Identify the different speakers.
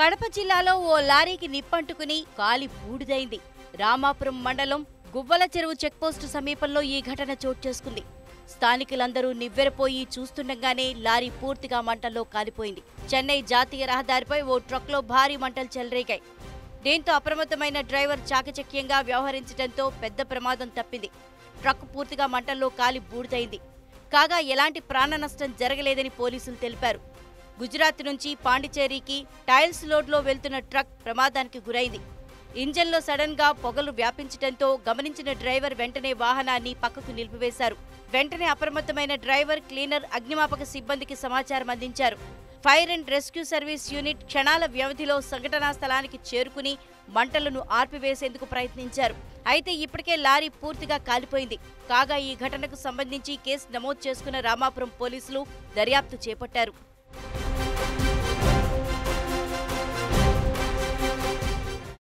Speaker 1: కడప జిల్లాలో ఓ లారీకి నిప్పంటుకుని కాలి బూడిదైంది రామాపురం మండలం గువ్వల చెరువు చెక్పోస్టు సమీపంలో ఈ ఘటన చోటు చేసుకుంది స్థానికులందరూ నివ్వెరపోయి చూస్తుండగానే లారీ పూర్తిగా మంటల్లో కాలిపోయింది చెన్నై జాతీయ రహదారిపై ఓ ట్రక్లో భారీ మంటలు చెలరేగాయి దీంతో అప్రమత్తమైన డ్రైవర్ చాకచక్యంగా వ్యవహరించడంతో పెద్ద ప్రమాదం తప్పింది ట్రక్ పూర్తిగా మంటల్లో కాలి బూడిదైంది కాగా ఎలాంటి ప్రాణ నష్టం జరగలేదని పోలీసులు తెలిపారు గుజరాత్ నుంచి పాండిచేరికి టైల్స్ లోడ్లో వెళ్తున్న ట్రక్ ప్రమాదానికి గురైంది ఇంజన్లో సడన్ గా పొగలు వ్యాపించడంతో గమనించిన డ్రైవర్ వెంటనే వాహనాన్ని పక్కకు నిలిపివేశారు వెంటనే అప్రమత్తమైన డ్రైవర్ క్లీనర్ అగ్నిమాపక సిబ్బందికి సమాచారం అందించారు fire and rescue service unit క్షణాల వ్యవధిలో సంఘటనా స్థలానికి చేరుకుని మంటలను ఆర్పివేసేందుకు ప్రయత్నించారు అయితే ఇప్పటికే లారీ పూర్తిగా కాలిపోయింది కాగా ఈ ఘటనకు సంబంధించి కేసు నమోదు చేసుకున్న రామాపురం పోలీసులు దర్యాప్తు చేపట్టారు